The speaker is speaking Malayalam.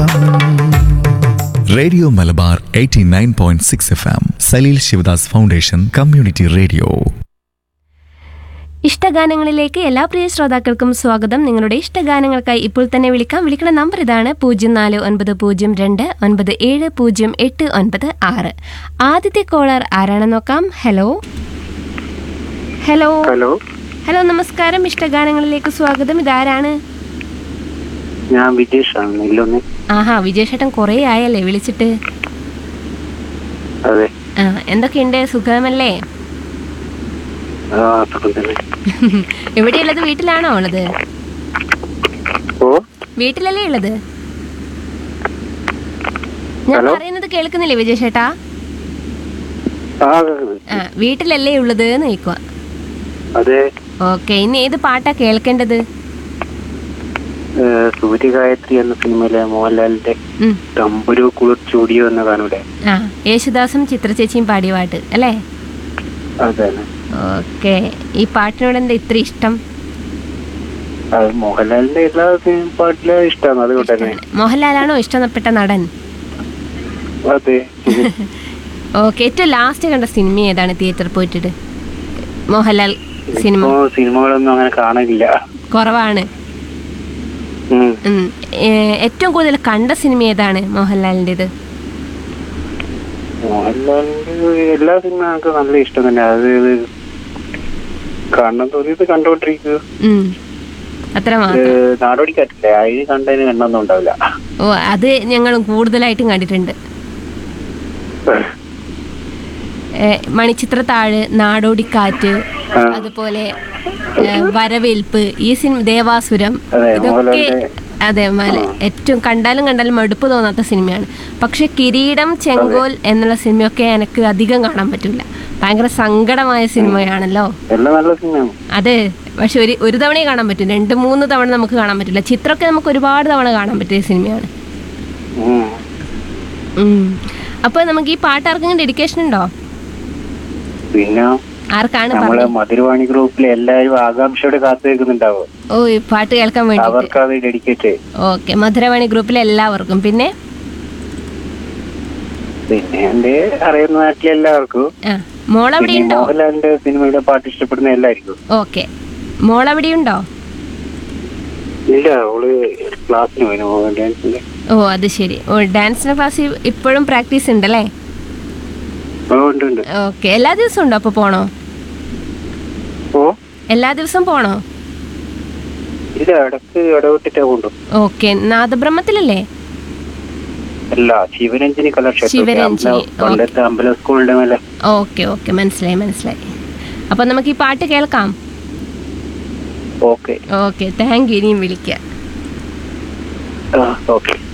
Radio Malabar 89.6 F M Saleel Shivadas foundation community radio ഇഷ്ടഗാനങ്ങളിലേക്ക് എല്ലാ പ്രിയ ശ്രോതാക്കൾക്കും സ്വാഗതം നിങ്ങളുടെ ഇഷ്ടഗാനങ്ങൾക്കായി ഇപ്പോൾ തന്നെ വിളിക്കാം വിളിക്കുന്ന നമ്പർ ഇതാണ് പൂജ്യം നാല് ഒൻപത് പൂജ്യം രണ്ട് ഒൻപത് ഏഴ് പൂജ്യം എട്ട് ഒൻപത് ആറ് ആദ്യത്തെ കോളർ ആരാണെന്ന് നോക്കാം ഹലോ ഹലോ ഹലോ ഹലോ നമസ്കാരം ഇഷ്ടഗാനങ്ങളിലേക്ക് സ്വാഗതം ഇതാരാണ് ഞാൻ വിജേഷാണ് നെല്ലൊന്ന് ആഹാ വിജയശേട്ടൻ കുറേ ആയല്ലേ വിളിച്ചിട്ട് അതെ ആ എന്തൊക്കെയുണ്ട് സുഖമല്ലേ ആ സുഖം തന്നെ എവിടെയുള്ളത് വീട്ടിലാണോ ഉള്ളത് ഓ വീട്ടിലല്ലേ ഉള്ളത് ഞാൻ ഹലോ? പറയുന്നത് കേൾക്കുന്നില്ലേ വിജയശേട്ടാ ആ ആ വീട്ടിലല്ലേ ഉള്ളത് എന്ന് ചോദിക്കുക അതെ ഓക്കെ ഇനി ഏത് പാട്ടാ കേൾക്കേണ്ടത് ഏ, സൂര്യഗായത്രി എന്ന സിനിമയിലെ മോഹൻലാലിന്റെ ഉം. തമ്പുരു കുളിർ ചൂടിയോ എന്ന ഗാനൂടെ ആ യേശുദാസും ചിത്രചേച്ചിയും പാടിയ പാട്ട് അല്ലേ അതെ ഓക്കെ ഈ പാട്ടിനോട് എന്താ ഇത്ര ഇഷ്ടം അത് മോഹൻലാലിന്റെ എല്ലാ സിനിമ പാട്ടിലും ഇഷ്ടമാണ് അതുകൊണ്ട് തന്നെ മോഹൻലാലാണോ ഇഷ്ടപ്പെട്ട നടൻ അതെ ഓക്കെ ഏറ്റവും ലാസ്റ്റ് കണ്ട സിനിമ ഏതാണ് തിയേറ്ററിൽ പോയിട്ടിട്ട് മോഹൻലാൽ സിനിമ ഇപ്പോ സിനിമകളൊന്നും അങ്ങനെ കാണില്ല കുറവാണ് ഉം. ഉം. ഏ, ഏറ്റവും കൂടുതൽ കണ്ട സിനിമ ഏതാണ് മോഹൻലാലിൻ്റെത് മോഹൻലാലിന്റെ എല്ലാ സിനിമ നമുക്ക് നല്ല ഇഷ്ടം തന്നെ അത് ഇത് കാണണം തോന്നിയത് കണ്ടോണ്ടിരിക്കുക ഉം. അത്ര മാത്രം നാടോടിക്കാറ്റില്ലേ അതിന് കണ്ടതിന് എണ്ണൊന്നും ഉണ്ടാവില്ല ഓ അത് ഞങ്ങളും കൂടുതലായിട്ടും കണ്ടിട്ടുണ്ട് ഏ, മണിച്ചിത്രത്താഴ് നാടോടിക്കാറ്റ് ആ. അതുപോലെ ഏ, വരവേൽപ്പ് ഈ സിനിമ ദേവാസുരം അതെ, ഇതൊക്കെ മോഹൻലാലിന്റെ- അതെ മല ഏറ്റവും കണ്ടാലും കണ്ടാലും മടുപ്പ് തോന്നാത്ത സിനിമയാണ് പക്ഷെ കിരീടം ചെങ്കോൽ എന്നുള്ള സിനിമയൊക്കെ എനിക്ക് അധികം കാണാൻ പറ്റില്ല ഭയങ്കര സങ്കടമായ സിനിമയാണല്ലോ എല്ലാം നല്ല സിനിമയാണ് അതെ പക്ഷെ ഒരു ഒരു തവണയെ കാണാൻ പറ്റും രണ്ട് മൂന്ന് തവണ നമുക്ക് കാണാൻ പറ്റില്ല ചിത്രമൊക്കെ നമുക്ക് ഒരുപാട് തവണ കാണാൻ പറ്റിയ സിനിമയാണ് ഉം. ഉം. അപ്പോൾ നമുക്ക് ഈ പാട്ട് ആർക്കെങ്കിലും ഡെഡിക്കേഷൻ ഉണ്ടോ പിന്നെ ആർക്കാണ് നമ്മളെ പറഞ്ഞത് മധുരവാണി ഗ്രൂപ്പിലെ എല്ലാവരും ആകാംക്ഷയോടെ കാത്തു നിൽക്കുന്നുണ്ടാവും ഓ ഈ പാട്ട് കേൾക്കാൻ വേണ്ടിയിട്ട് അവർക്ക് അത് ഡെഡിക്കേറ്റ് ഓക്കെ മധുരവാണി ഗ്രൂപ്പിലെ എല്ലാവർക്കും പിന്നെ പിന്നെ എന്റെ അറിയുന്ന നാട്ടിലെ എല്ലാവർക്കും ആ മോളവിടെ പിന്നെ ഉണ്ടോ മോഹൻലാലിന്റെ സിനിമയുടെ പാട്ട് ഇഷ്ടപ്പെടുന്ന എല്ലാവർക്കും ഓക്കെ മോളവിടെ ഉണ്ടോ ഇല്ല അവള് ക്ലാസ്സിന് പോയി മോഹൻ ഡാൻസിന്റെ ഓ അത് ശരി ഓ ഡാൻസിന്റെ ക്ലാസ് ഇപ്പോഴും പ്രാക്ടീസ് ഉണ്ടല്ലേ ഓ ഉണ്ട് ഉണ്ട് ഓക്കെ എല്ലാ ദിവസവും ഉണ്ടോ അപ്പോൾ പോണോ ഓ എല്ലാ ദിവസവും പോണോ ഇല്ല ഇടക്ക് ഇടവിട്ടിട്ടാ കൊണ്ടു ഓക്കെ നാദബ്രഹ്മത്തിലല്ലേ അല്ല ശിവരഞ്ജനി കലാക്ഷേത്രം ശിവരഞ്ജിനി, കൊല്ലത്തെ അമ്പല സ്കൂളിന്റെ മേലെ ഓക്കെ ഓക്കെ മനസ്സിലായി മനസ്സിലായി അപ്പോൾ നമുക്ക് ഈ പാട്ട് കേൾക്കാം ഓക്കെ ഓക്കെ താങ്ക് യു ഇനിയും വിളിക്കാം ഓക്കെ